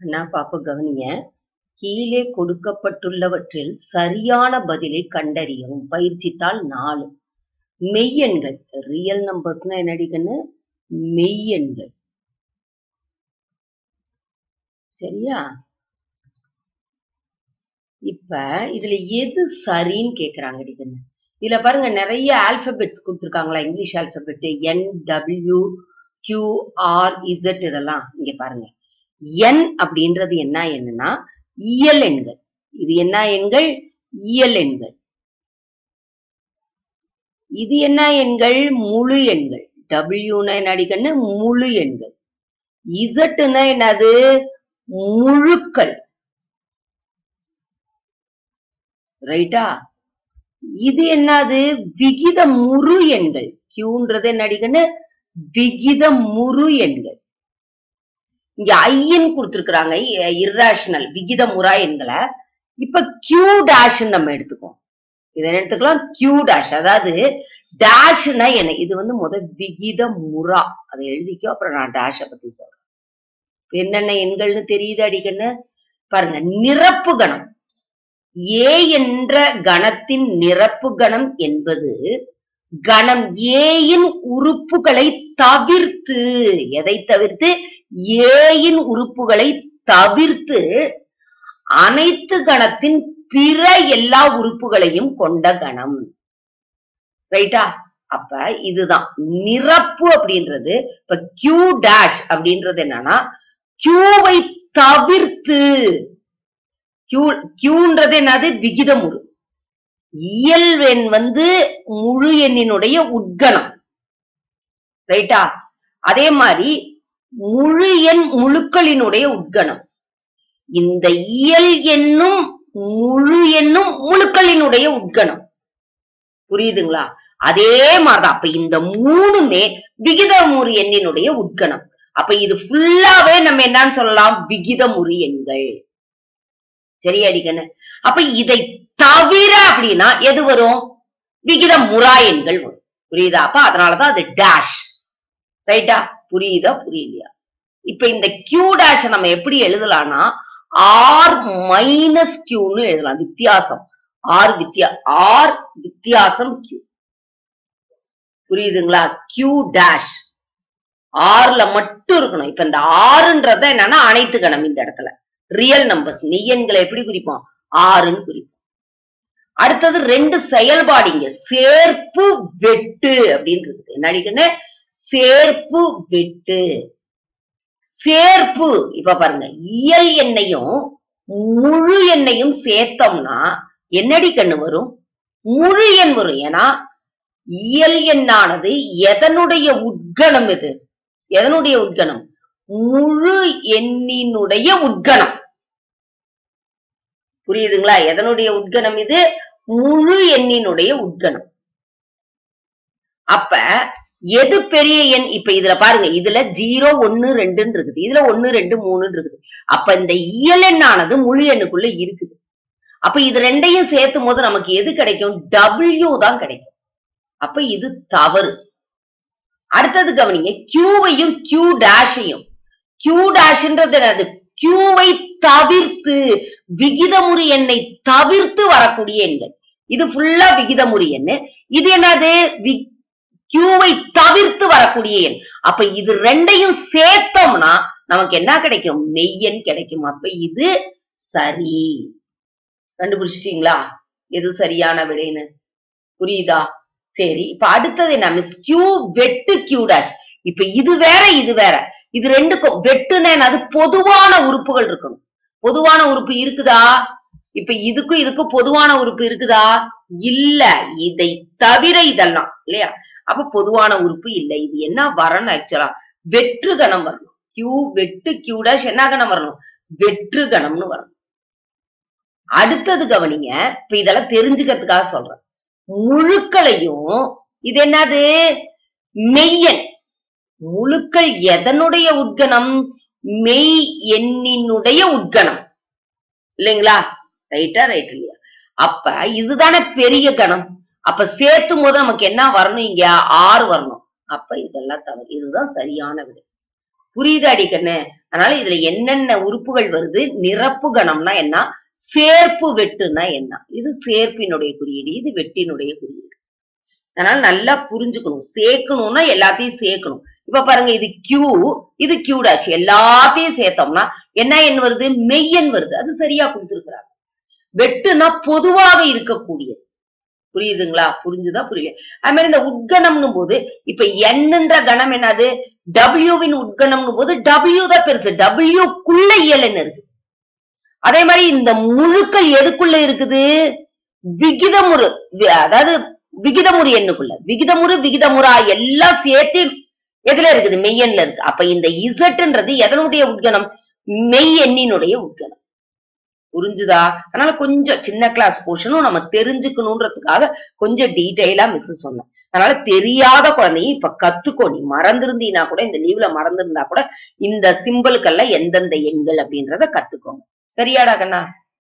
அண்ணா பாப்ப கவனிங்க கீழே கொடுக்கப்பட்டுள்ளவற்றில் சரியான பதிலை கண்டறியவும் பயிற்சித்தாள் நாலு மெய்யெண்கள் ரியல் நம்பர்ஸ்னா என்னடிக்கன்னு மெய்யெண்கள் சரியா இப்ப இதுல எது சரின்னு கேக்குறாங்க அடிக்கன்னு இதுல பாருங்க நிறைய ஆல்பபெட்ஸ் கொடுத்துருக்காங்களா English alphabet N W Q R Z இதெல்லாம் இங்க பாருங்க என் அப்படின்றது என்ன என்னன்னா இயல் எண்கள் இது என்ன எண்கள் இயல் எண்கள் இது என்ன எண்கள் முழு எண்கள் டபிள்யூனா என்ன அடிக்கன்னு முழு எண்கள் இசட்னா என்னது முழுக்கள் ரைட்டா இது என்னது விகித முறு எண்கள் கியூன்றது என்ன அடிக்கன்னு விகித முறு எண்கள் இங்க ஐயன் கொடுத்திருக்கிறாங்க இர்ரேஷனல் விகித முறா எண்களை இப்ப கியூ டேஷ் நம்ம எடுத்துக்கோம் இதை எடுத்துக்கலாம் கியூ டேஷ் அதாவது டேஷ்னா என்ன இது வந்து முத விகித முறா அதை எழுதிக்கோ அப்புறம் நான் டேஷ பத்தி சொல்றேன் என்னென்ன எண்கள்னு தெரியுது அடிக்கன்னு பாருங்க நிரப்பு கணம் ஏ என்ற கணத்தின் நிரப்பு கணம் என்பது கணம் ஏயின் உறுப்புகளை தவிர்த்து எதை தவிர்த்து ஏயின் உறுப்புகளை தவிர்த்து அனைத்து கணத்தின் பிற எல்லா உறுப்புகளையும் கொண்ட கணம் ரைட்டா அப்ப இதுதான் நிரப்பு அப்படின்றது இப்ப கியூ டேஷ் அப்படின்றது என்னன்னா கியூவை தவிர்த்து கியூ கியூன்றது என்னது விகிதமுறு இயல் எண் வந்து முழு எண்ணினுடைய உட்கணம் ரைட்டா அதே மாதிரி முழு எண் முழுக்களினுடைய உட்கணம் இந்த இயல் எண்ணும் முழு எண்ணும் முழுக்களினுடைய உட்கணம் புரியுதுங்களா அதே மாதிரிதான் அப்ப இந்த மூணுமே விகிதமுறு எண்ணினுடைய உட்கணம் அப்ப இது ஃபுல்லாவே நம்ம என்னன்னு சொல்லலாம் விகிதமுறு எண்கள் சரி அடிக்கணும் அப்ப இதை தவிர அப்படின்னா எது வரும் விகித முறா எண்கள் வரும் புரியுதா அப்ப அதனாலதான் அது டேஷ் ரைட்டா புரியுதா புரியலையா இப்ப இந்த கியூ டேஷ் நம்ம எப்படி எழுதலாம்னா ஆர் மைனஸ் கியூன்னு எழுதலாம் வித்தியாசம் ஆர் வித்தியா ஆர் வித்தியாசம் கியூ புரியுதுங்களா கியூ டேஷ் ஆர்ல மட்டும் இருக்கணும் இப்ப இந்த ஆறுன்றத என்னன்னா அனைத்து கணம் இந்த இடத்துல ரியல் நம்பர்ஸ் மெய்யெண்களை எப்படி குறிப்போம் ஆறுன்னு குறிப்போம் அடுத்தது ரெண்டு செயல்பாடு இங்க சேர்ப்பு வெட்டு அப்படின்னு இருக்குது என்ன சேர்ப்பு வெட்டு சேர்ப்பு இப்ப பாருங்க இயல் எண்ணையும் முழு எண்ணையும் சேர்த்தோம்னா என்னடி கண்ணு வரும் முழு எண் வரும் ஏன்னா இயல் எண்ணானது எதனுடைய உட்கணம் இது எதனுடைய உட்கணம் முழு எண்ணினுடைய உட்கணம் புரியுதுங்களா எதனுடைய உட்கணம் இது முழு எண்ணினுடைய உட்கணம் அப்ப எது பெரிய எண் இப்ப இதுல பாருங்க இதுல ஜீரோ ஒன்னு ரெண்டுன்னு இருக்குது இதுல ஒன்னு ரெண்டு மூணுன்னு இருக்குது அப்ப இந்த இயல் எண்ணானது முழு எண்ணுக்குள்ள இருக்குது அப்ப இது ரெண்டையும் சேர்த்தும் போது நமக்கு எது கிடைக்கும் டபிள்யூ தான் கிடைக்கும் அப்ப இது தவறு அடுத்தது கவனிங்க கியூவையும் கியூ டேஷையும் கியூ டேஷ்ன்றது என்னது கியூவை தவிர்த்து விகிதமுறி எண்ணை தவிர்த்து வரக்கூடிய எண்கள் இது ஃபுல்லா விகிதமுறி எண்ணு இது என்னது கியூவை தவிர்த்து வரக்கூடிய எண் அப்ப இது ரெண்டையும் சேர்த்தோம்னா நமக்கு என்ன கிடைக்கும் மெய்யெண் கிடைக்கும் அப்ப இது சரி கண்டுபிடிச்சிட்டீங்களா எது சரியான விடைன்னு புரியுதா சரி இப்ப அடுத்தது என்ன மிஸ் கியூ வெட்டு கியூ டேஷ் இப்ப இது வேற இது வேற இது ரெண்டுக்கும் வெட்டுனா அது பொதுவான உறுப்புகள் இருக்கணும் பொதுவான உறுப்பு இருக்குதா இப்ப இதுக்கும் இதுக்கும் பொதுவான உறுப்பு இருக்குதா இல்ல இதை தவிர இதெல்லாம் இல்லையா அப்ப பொதுவான உறுப்பு இல்லை இது என்ன வரணும் ஆக்சுவலா வெற்று கணம் வரணும் கியூ வெட்டு கியூ டேஷ் என்ன கணம் வரணும் வெற்று கணம்னு வரணும் அடுத்தது கவனிங்க இப்ப இதெல்லாம் தெரிஞ்சுக்கிறதுக்காக சொல்றேன் முழுக்களையும் இது என்னது மெய்யன் முழுக்கள் எதனுடைய உட்கணம் மெய் எண்ணினுடைய உட்கணம் இல்லைங்களா ரைட்டா ரைட் இல்லையா அப்ப இதுதானே பெரிய கணம் அப்ப சேர்த்தும் போது நமக்கு என்ன வரணும் இங்க ஆறு வரணும் அப்ப இதெல்லாம் தவறு இதுதான் சரியான விடை புரியுது அடிக்கண்ணு அதனால இதுல என்னென்ன உறுப்புகள் வருது நிரப்பு கணம்னா என்ன சேர்ப்பு வெட்டுனா என்ன இது சேர்ப்பினுடைய குறியீடு இது வெட்டினுடைய குறியீடு அதனால நல்லா புரிஞ்சுக்கணும் சேர்க்கணும்னா எல்லாத்தையும் சேர்க்கணும் இப்ப பாருங்க இது கியூ இது கியூ டாஷ் எல்லாத்தையும் சேர்த்தோம்னா என்ன எண் வருது மெய்யெண் வருது அது சரியா கொடுத்திருக்கிறாங்க வெட்டுனா பொதுவாக இருக்கக்கூடியது புரியுதுங்களா புரிஞ்சுதா புரியல அது மாதிரி இந்த உட்கணம்னு போது இப்ப என்னன்ற கணம் என்னது டபிள்யூவின் உட்கணம்னு போது டபிள்யூ தான் பெருசு டபிள்யூக்குள்ள இயலன் இருக்கு அதே மாதிரி இந்த முழுக்கள் எதுக்குள்ள இருக்குது விகிதமுறு வி- அதாவது விகிதமுறு எண்ணுக்குள்ள விகிதமுறு விகிதமுறா எல்லாம் சேர்த்து எதுல இருக்குது மெய்யெண்ல இருக்கு அப்ப இந்த இசட்ன்றது எதனுடைய உட்கணம் மெய் எண்ணினுடைய உட்கணம் புரிஞ்சுதா அதனால கொஞ்சம் சின்ன கிளாஸ் போர்ஷனும் நம்ம தெரிஞ்சுக்கணுன்றதுக்காக கொஞ்சம் டீடைலா மிஸ் சொன்னேன் அதனால தெரியாத குழந்தையும் இப்ப கத்துக்கோ நீ மறந்திருந்தீனா கூட இந்த லீவ்ல மறந்திருந்தா கூட இந்த சிம்பிளுக்கெல்லாம் எந்தெந்த எண்கள் அப்படின்றத கத்துக்கோங்க சரியாடா கண்ணா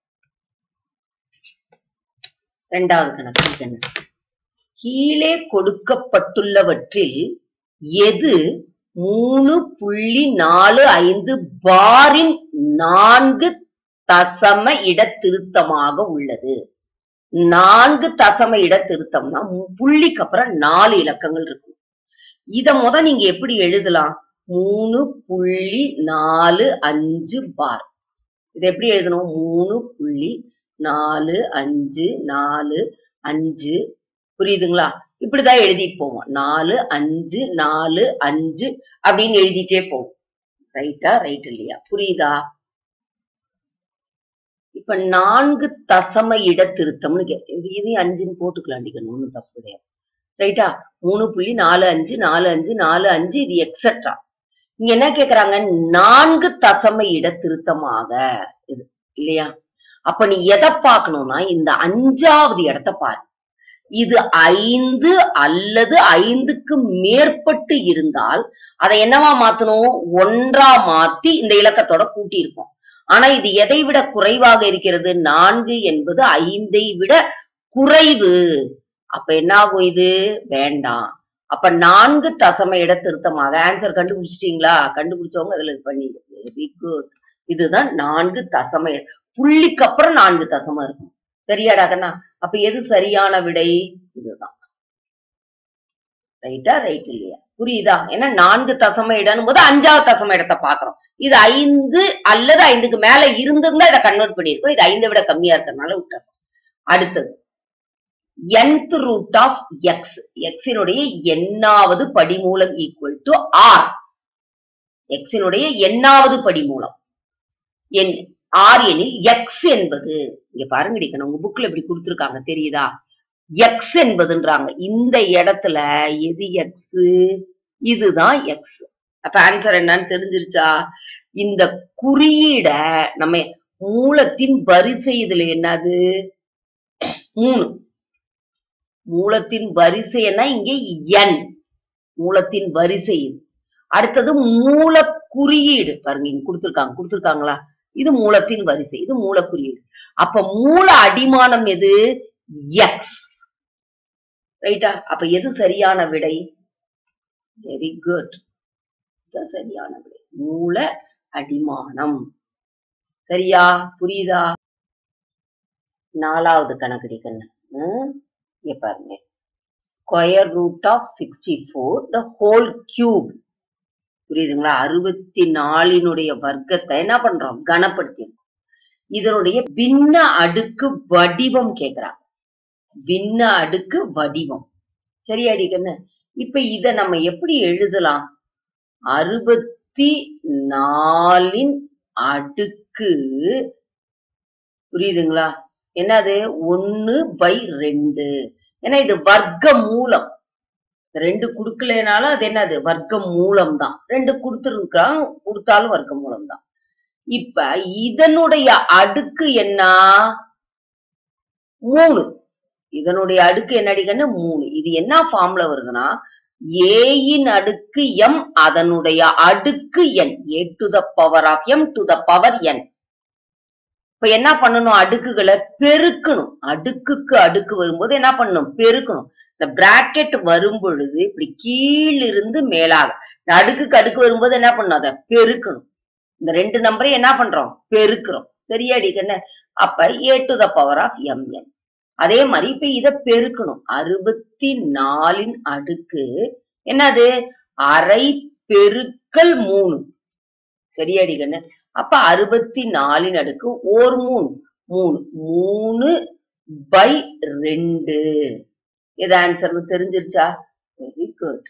ரெண்டாவது கணக்கு கண்ணு கீழே கொடுக்கப்பட்டுள்ளவற்றில் எது மூணு புள்ளி நாலு ஐந்து பாரின் நான்கு தசம இட திருத்தமாக உள்ளது நான்கு தசம இட திருத்தம்னா மு- புள்ளிக்கு அப்புறம் நாலு இலக்கங்கள் இருக்கும் இத முத நீங்க எப்படி எழுதலாம் மூணு புள்ளி நாலு அஞ்சு பார் இது எப்படி எழுதணும் மூணு புள்ளி நாலு அஞ்சு நாலு அஞ்சு புரியுதுங்களா இப்படிதான் எழுதிட்டு போவோம் நாலு அஞ்சு நாலு அஞ்சு அப்படின்னு எழுதிட்டே போவோம் ரைட்டா ரைட் இல்லையா புரியுதா இப்ப நான்கு தசம இட திருத்தம்னு கே- இது இதையும் அஞ்சுன்னு போட்டுக்கலாம் அடிக்கணும் ஒண்ணும் தப்பு கிடையாது ரைட்டா மூணு புள்ளி நாலு அஞ்சு நாலு அஞ்சு நாலு அஞ்சு இது எக்ஸெட்ரா இங்க என்ன கேக்குறாங்க நான்கு தசம இட திருத்தமாக இது இல்லையா அப்ப நீ எதை பார்க்கணும்னா இந்த அஞ்சாவது இடத்த பாரு இது ஐந்து அல்லது ஐந்துக்கு மேற்பட்டு இருந்தால் அதை என்னவா மாத்தணும் ஒன்றா மாத்தி இந்த இலக்கத்தோட கூட்டி இருப்போம் ஆனா இது எதை விட குறைவாக இருக்கிறது நான்கு என்பது ஐந்தை விட குறைவு அப்ப என்ன ஆகும் இது வேண்டாம் அப்ப நான்கு தசம இட திருத்தமாக ஆன்சர் கண்டுபிடிச்சிட்டீங்களா கண்டுபிடிச்சவங்க அதுல இது பண்ணி வெரி குட் இதுதான் நான்கு தசம இட- புள்ளிக்கு அப்புறம் நான்கு தசமம் இருக்கும் சரியாடா கண்ணா அப்ப எது சரியான விடை இதுதான் ரைட்டா ரைட் இல்லையா புரியுதா ஏன்னா நான்கு தசம இடம்னு போது அஞ்சாவது தசம இடத்தை பாக்குறோம் இது ஐந்து அல்லது ஐந்துக்கு மேல இருந்திருந்தா இதை கன்வெர்ட் பண்ணிருக்கோம் இது ஐந்தை விட கம்மியா இருக்கறனால விட்டுறோம் அடுத்தது nth ரூட் ஆஃப் எக்ஸ் எக்ஸினுடைய எண்ணாவது படிமூலம் ஈக்குவல் டு ஆர் எக்ஸினுடைய எண்ணாவது படிமூலம் என் ஆர் எனில் எக்ஸ் என்பது இங்க பாருங்க இடிக்கணும் உங்க புக்ல இப்படி கொடுத்திருக்காங்க தெரியுதா எக்ஸ் என்பதுன்றாங்க இந்த இடத்துல எது எக்ஸ் இதுதான் எக்ஸ் அப்ப ஆன்சர் என்னன்னு தெரிஞ்சிருச்சா இந்த குறியீட நம்ம மூலத்தின் வரிசை இதுல என்னது மூணு மூலத்தின் வரிசை என்ன இங்கே என் மூலத்தின் வரிசை இது அடுத்தது மூல குறியீடு பாருங்க இங்க கொடுத்திருக்காங்க கொடுத்திருக்காங்களா இது மூலத்தின் வரிசை இது மூல குறியீடு அப்ப மூல அடிமானம் எது எக்ஸ் ரைட்டா அப்ப எது சரியான விடை வெரி குட் சரியான விடை மூல அடிமானம் சரியா புரியுதா நாலாவது கணக்கு கண்ணு இங்க பாருங்க square root of sixty four the whole cube புரியுதுங்களா அறுபத்தி நாலினுடைய வர்க்கத்தை என்ன பண்றோம் கனப்படுத்தி இதனுடைய பின்ன அடுக்கு வடிவம் கேக்குறாங்க பின்ன அடுக்கு வடிவம் சரியாடி கண்ணு இப்ப இத நம்ம எப்படி எழுதலாம் அறுபத்தி நாலின் அடுக்கு புரியுதுங்களா என்னது ஒன்னு பை ரெண்டு ஏன்னா இது வர்க்க மூலம் ரெண்டு குடுக்கலைனாலும் அது என்னது வர்க்க மூலம் தான் ரெண்டு கொடுத்துருக்கான் கொடுத்தாலும் வர்க்க மூலம் தான் இப்ப இதனுடைய அடுக்கு என்ன மூணு இதனுடைய அடுக்கு என்ன அடிக்கன்னு மூணு இது என்ன ஃபார்ம்ல வருதுன்னா ஏயின் அடுக்கு எம் அதனுடைய அடுக்கு N A to the power of M to the power N இப்ப என்ன பண்ணணும் அடுக்குகளை பெருக்கணும் அடுக்குக்கு அடுக்கு வரும்போது என்ன பண்ணணும் பெருக்கணும் இந்த பிராக்கெட் வரும் பொழுது இப்படி கீழிருந்து மேலாக இந்த அடுக்குக்கு அடுக்கு வரும்போது என்ன பண்ணணும் அதை பெருக்கணும் இந்த ரெண்டு நம்பரையும் என்ன பண்றோம் பெருக்கிறோம் சரியாடி கண்ணு அப்ப A to the power of M N அதே மாதிரி இப்ப இத பெருக்கணும் அறுபத்தி நாலின் அடுக்கு என்னது அரை பெருக்கல் மூணு சரியாடி கண்ணு அப்ப அறுபத்தி நாலின் அடுக்கு ஓர் மூணு மூணு மூணு பை ரெண்டு இது ஆன்சர்னு தெரிஞ்சிருச்சா வெரி குட்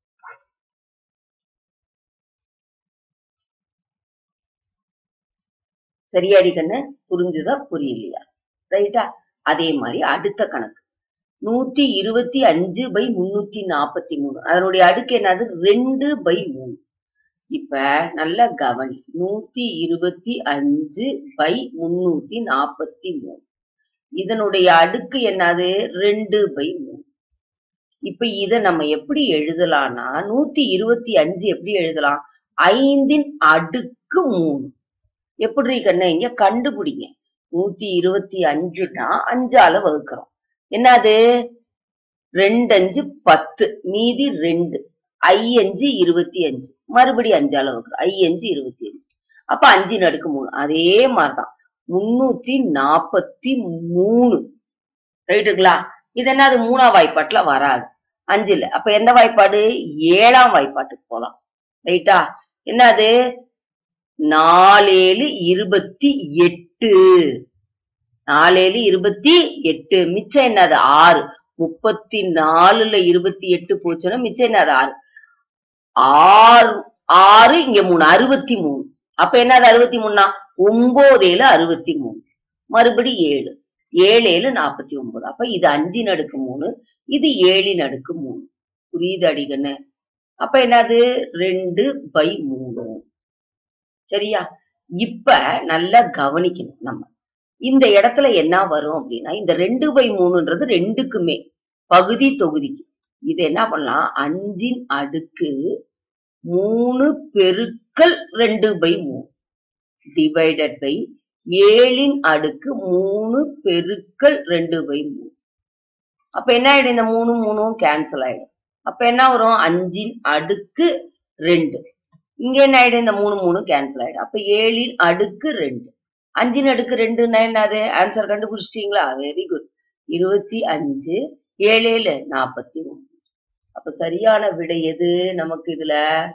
சரியாடி கண்ணு புரிஞ்சுதா புரியலையா ரைட்டா அதே மாதிரி அடுத்த கணக்கு நூத்தி இருபத்தி அஞ்சு பை முன்னூத்தி நாற்பத்தி மூணு அதனுடைய அடுக்கு என்னது ரெண்டு பை மூணு இப்ப நல்ல கவனி நூத்தி இருபத்தி அஞ்சு பை முன்னூத்தி நாற்பத்தி மூணு இதனுடைய அடுக்கு என்னது ரெண்டு பை மூணு இப்ப இத நம்ம எப்படி எழுதலாம்னா நூத்தி இருபத்தி அஞ்சு எப்படி எழுதலாம் ஐந்தின் அடுக்கு மூணு எப்படி கண்ணு இங்க கண்டுபிடிங்க நூத்தி இருபத்தி அஞ்சுனா அஞ்சால வகுக்கிறோம் என்னது ரெண்டு அஞ்சு பத்து மீதி ரெண்டு ஐ அஞ்சு இருபத்தி அஞ்சு மறுபடி அஞ்சால வகுக்கிறோம் ஐ அஞ்சு இருபத்தி அஞ்சு அப்ப அஞ்சு நடுக்கு மூணு அதே மாதிரிதான் முன்னூத்தி நாப்பத்தி மூணு ரைட்டுங்களா இது என்னது மூணாம் வாய்ப்பாட்டுல வராது அஞ்சு இல்ல அப்ப எந்த வாய்ப்பாடு ஏழாம் வாய்ப்பாட்டுக்கு போலாம் ரைட்டா என்னது நாலேழு இருபத்தி எட்டு நாலேழு இருபத்தி எட்டு மிச்சம் என்னது ஆறு முப்பத்தி நாலுல இருபத்தி எட்டு போச்சுன்னா மிச்சம் என்னது ஆறு ஆறு ஆறு இங்க மூணு அறுபத்தி மூணு அப்ப என்னது அறுபத்தி மூணுனா ஒன்பது ஏழு அறுபத்தி மூணு மறுபடி ஏழு ஏழு ஏழு நாற்பத்தி ஒன்பது அப்ப இது அஞ்சின் அடுக்கு மூணு இது ஏழின் அடுக்கு மூணு புரியுது அடிகண்ணு அப்ப என்னது ரெண்டு பை மூணு சரியா இப்ப நல்லா கவனிக்கணும் நம்ம இந்த இடத்துல என்ன வரும் அப்படின்னா இந்த ரெண்டு பை மூணுன்றது ரெண்டுக்குமே பகுதி தொகுதிக்கு இது என்ன பண்ணலாம் அஞ்சின் அடுக்கு மூணு பெருக்கல் ரெண்டு பை மூணு டிவைடட் பை ஏழின் அடுக்கு மூணு பெருக்கல் ரெண்டு பை மூணு அப்ப என்ன ஆயிடும் இந்த மூணு மூணும் கேன்சல் ஆயிடும் அப்ப என்ன வரும் அஞ்சின் அடுக்கு ரெண்டு இங்க என்ன ஆயிடும் இந்த மூணு மூணு கேன்சல் ஆயிடும் அப்ப ஏழின் அடுக்கு ரெண்டு அஞ்சின் அடுக்கு ரெண்டுன்னா என்னது ஆன்சர் கண்டுபிடிச்சிட்டீங்களா வெரி குட் இருபத்தி அஞ்சு ஏழு ஏழு நாற்பத்தி ஒன்பது அப்ப சரியான விடை எது நமக்கு இதுல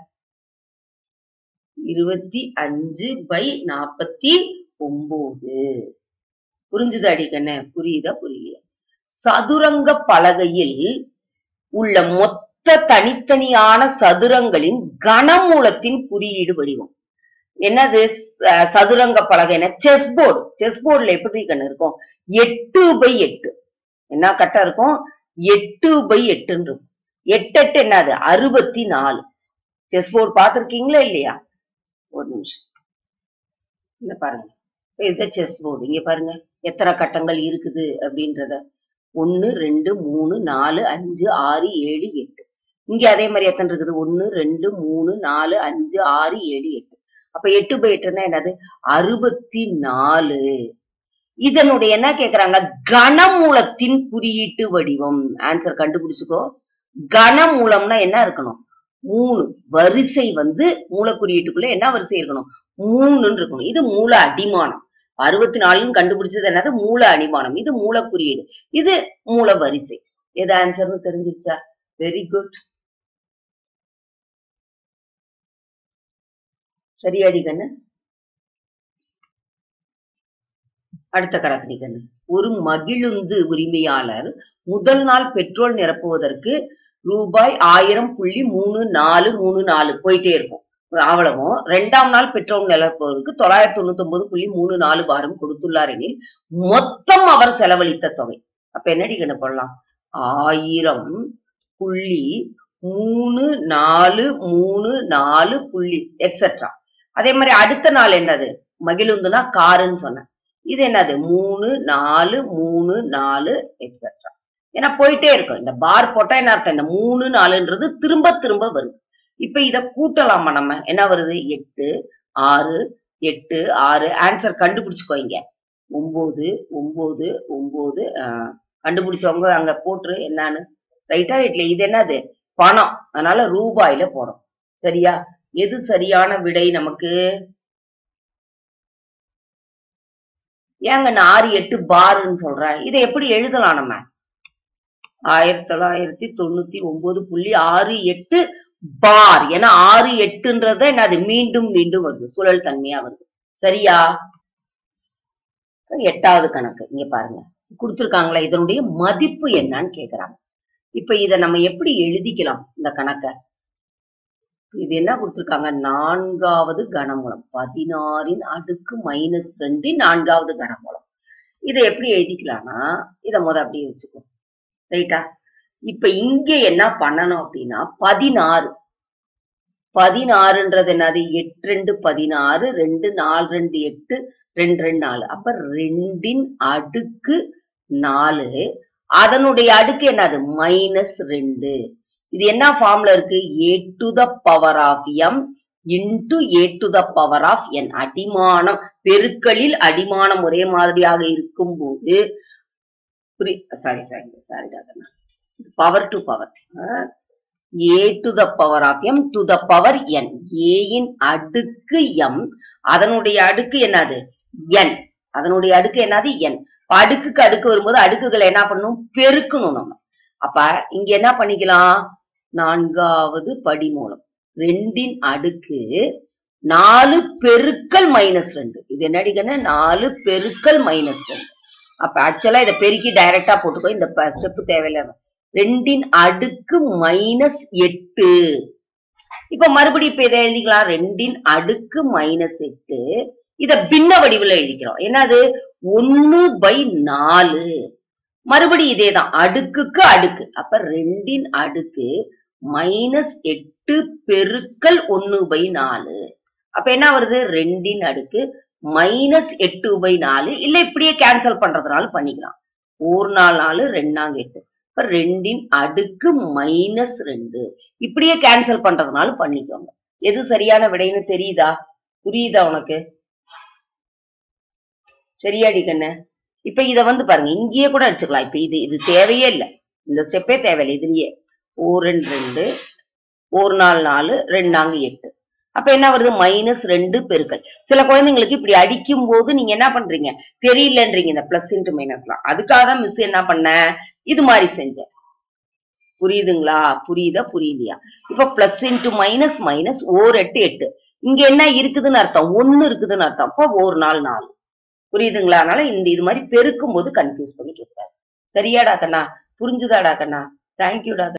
இருபத்தி அஞ்சு பை நாற்பத்தி ஒன்பது புரிஞ்சுதா அடிக்கண்ணே புரியுதா புரியலையா சதுரங்க பலகையில் உள்ள மொத்த தனித்தனியான சதுரங்களின் கனமூலத்தின் குறியீடு வடிவம் என்னது ச- சதுரங்க பலகை என்ன செஸ் போர்டு செஸ் போர்டுல எப்படி கண்ணு இருக்கும் எட்டு பை எட்டு என்ன கட்டா இருக்கும் எட்டு பை எட்டுன்னு இருக்கும் எட்டு எட்டு என்னது அறுபத்தி நாலு செஸ் போர்டு பார்த்திருக்கீங்களா இல்லையா ஒரு நிமிஷம் இந்த பாருங்க இது செஸ் போர்டு இங்க பாருங்க எத்தனை கட்டங்கள் இருக்குது அப்படின்றத ஒன்னு ரெண்டு மூணு நாலு அஞ்சு ஆறு ஏழு எட்டு இங்க அதே மாதிரி எத்தனை இருக்குது ஒன்னு ரெண்டு மூணு நாலு அஞ்சு ஆறு ஏழு எட்டு அப்ப எட்டு பை எட்டுன்னா என்னது அறுபத்தி நாலு இதனுடைய என்ன கேக்குறாங்க கனமூலத்தின் குறியீட்டு வடிவம் ஆன்சர் கண்டுபிடிச்சுக்கோ கனமூலம்னா என்ன இருக்கணும் மூணு வரிசை வந்து மூல குறியீட்டுக்குள்ள என்ன வரிசை இருக்கணும் மூணுன்னு இருக்கணும் இது மூல அடிமானம் அறுபத்தி நாலுன்னு கண்டுபிடிச்சது என்னது மூல அடிமானம் இது மூல குறியீடு இது மூல வரிசை எது ஆன்சர்னு தெரிஞ்சிருச்சா வெரி குட் சரியாடி கண்ணு அடுத்த கணக்கு கண்ணு ஒரு மகிழுந்து உரிமையாளர் முதல் நாள் பெட்ரோல் நிரப்புவதற்கு ரூபாய் ஆயிரம் புள்ளி மூணு நாலு மூணு நாலு போயிட்டே இருக்கும் அவ்வளவும் ரெண்டாம் நாள் பெட்ரோல் நிரப்புவதற்கு தொள்ளாயிரத்தி தொண்ணூத்தி ஒன்பது புள்ளி மூணு நாலு பாரம் கொடுத்துள்ளார் எனில் மொத்தம் அவர் செலவழித்த தொகை அப்ப என்னடி கண்ணு போடலாம் ஆயிரம் புள்ளி மூணு நாலு மூணு நாலு புள்ளி எக்ஸெட்ரா அதே மாதிரி அடுத்த நாள் என்னது மகிழுந்துனா காருன்னு சொன்னேன் இது என்னது மூணு நாலு மூணு நாலு எக்ஸெட்ரா ஏன்னா போயிட்டே இருக்கும் இந்த பார் போட்டா என்ன அர்த்தம் இந்த மூணு நாலுன்றது திரும்ப திரும்ப வருது இப்ப இத கூட்டலாமா நம்ம என்ன வருது எட்டு ஆறு எட்டு ஆறு ஆன்சர் கண்டுபிடிச்சுக்கோ இங்க ஒன்பது ஒன்பது ஒன்பது ஆஹ், கண்டுபிடிச்சவங்க அங்க போட்டுரு என்னன்னு ரைட்டா ரைட்ல இது என்னது பணம் அதனால ரூபாயில போறோம் சரியா எது சரியான விடை நமக்கு ஏங்க நான் ஆறு எட்டு பாருன்னு சொல்றேன் இதை எப்படி எழுதலாம் நம்ம ஆயிரத்தி தொள்ளாயிரத்தி தொண்ணூத்தி ஒன்பது புள்ளி ஆறு எட்டு பார் ஏன்னா ஆறு எட்டுன்றத என்னது மீண்டும் மீண்டும் வருது சுழல் தன்மையா வருது சரியா எட்டாவது கணக்கு இங்க பாருங்க கொடுத்திருக்காங்களா இதனுடைய மதிப்பு என்னன்னு கேக்குறாங்க இப்ப இத நம்ம எப்படி எழுதிக்கலாம் இந்த கணக்க இது என்ன கொடுத்திருக்காங்க நான்காவது கனமூலம் பதினாறின் அடுக்கு மைனஸ் ரெண்டின் நான்காவது கனமூலம் இதை எப்படி எழுதிக்கலாம்னா இத முத அப்படியே வச்சுக்கோ ரைட்டா இப்ப இங்க என்ன பண்ணணும் அப்படின்னா பதினாறு பதினாறுன்றது என்னது எட்டு ரெண்டு பதினாறு ரெண்டு நாலு ரெண்டு எட்டு ரெண்டு ரெண்டு நாலு அப்ப ரெண்டின் அடுக்கு நாலு அதனுடைய அடுக்கு என்னது மைனஸ் ரெண்டு இது என்ன ஃபார்ம்ல இருக்கு A to the power of M into A to the power of N அடிமானம் பெருக்களில் அடிமானம் ஒரே மாதிரியாக இருக்கும் போது sorry sorry sorry power to power A to the power of M to the power N ஏயின் அடுக்கு எம் அதனுடைய அடுக்கு என்னது என் அதனுடைய அடுக்கு என்னது என் அடுக்குக்கு அடுக்கு வரும்போது அடுக்குகளை என்ன பண்ணணும் பெருக்கணும் நம்ம அப்ப இங்க என்ன பண்ணிக்கலாம் நான்காவது படி மூலம் ரெண்டின் அடுக்கு நாலு பெருக்கல் மைனஸ் ரெண்டு இது என்னடிக்கன்னா நாலு பெருக்கல் மைனஸ் ரெண்டு அப்ப ஆக்சுவலா இதை பெருக்கி டைரக்டா போட்டுக்கோ இந்த ஸ்டெப் தேவையில்ல ரெண்டின் அடுக்கு மைனஸ் எட்டு இப்ப மறுபடியும் இப்ப இதை எழுதிக்கலாம் ரெண்டின் அடுக்கு மைனஸ் எட்டு இத பின்ன வடிவில் எழுதிக்கிறோம் என்னது ஒன்னு பை நாலு மறுபடி இதேதான் அடுக்குக்கு அடுக்கு அப்ப ரெண்டின் அடுக்கு மைனஸ் எட்டு பெருக்கல் ஒன்னு பை நாலு அப்ப என்ன வருது ரெண்டின் அடுக்கு மைனஸ் எட்டு பை நாலு இல்ல இப்படியே கேன்சல் பண்றதுனால பண்ணிக்கலாம் ஒரு நாள் நாலு ரெண்டாங்க எட்டு இப்ப ரெண்டின் அடுக்கு மைனஸ் ரெண்டு இப்படியே கேன்சல் பண்றதுனால பண்ணிக்கோங்க எது சரியான விடைன்னு தெரியுதா புரியுதா உனக்கு சரியாடி கண்ணு இப்ப இத வந்து பாருங்க இங்கேயே கூட அடிச்சுக்கலாம் இப்ப இது இது தேவையே இல்லை இந்த ஸ்டெப்பே தேவையில்லை இதுலயே ஒரு ரெண்டு ரெண்டு ஒரு நாள் நாலு ரெண்டாங்க எட்டு அப்ப என்ன வருது மைனஸ் ரெண்டு பெருக்கல் சில குழந்தைங்களுக்கு இப்படி அடிக்கும் போது நீங்க என்ன பண்றீங்க தெரியலன்றீங்க இந்த பிளஸ் இன்ட்டு மைனஸ்லாம் அதுக்காக தான் மிஸ் என்ன பண்ண இது மாதிரி செஞ்சேன் புரியுதுங்களா புரியுதா புரியலையா இப்ப பிளஸ் இன்ட்டு மைனஸ் மைனஸ் ஓர் எட்டு எட்டு இங்க என்ன இருக்குதுன்னு அர்த்தம் ஒண்ணு இருக்குதுன்னு அர்த்தம் அப்போ ஒரு நாள் நாலு புரியுதுங்களா அதனால இந்த இது மாதிரி பெருக்கும் போது கன்ஃபியூஸ் பண்ணிட்டு இருக்காரு சரியாடா கண்ணா புரிஞ்சுதாடா கண்ணா தேங்க்யூடா